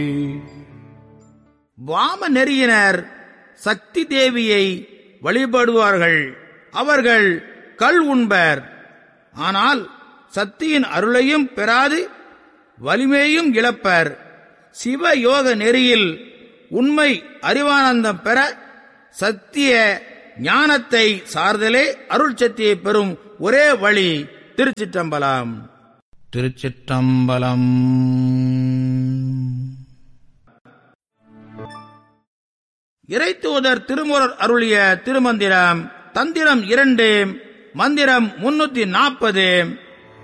வாம நெறியினர் சக்தி தேவியை வழிபடுவார்கள் அவர்கள் கள் உண்பர் ஆனால் சக்தியின் அருளையும் பெறாது வலிமையும் இழப்பர் சிவ யோக நெறியில் உண்மை அறிவானந்தம் பெற சத்திய ஞானத்தை சார்தலே அருள் சக்தியை பெறும் ஒரே வழி திருச்சிற்றம்பலம் திருச்சிற்றம்பலம் இறைத்தூதர் திருமுறர் அருளிய திருமந்திரம் தந்திரம் இரண்டு மந்திரம் முன்னூத்தி நாற்பது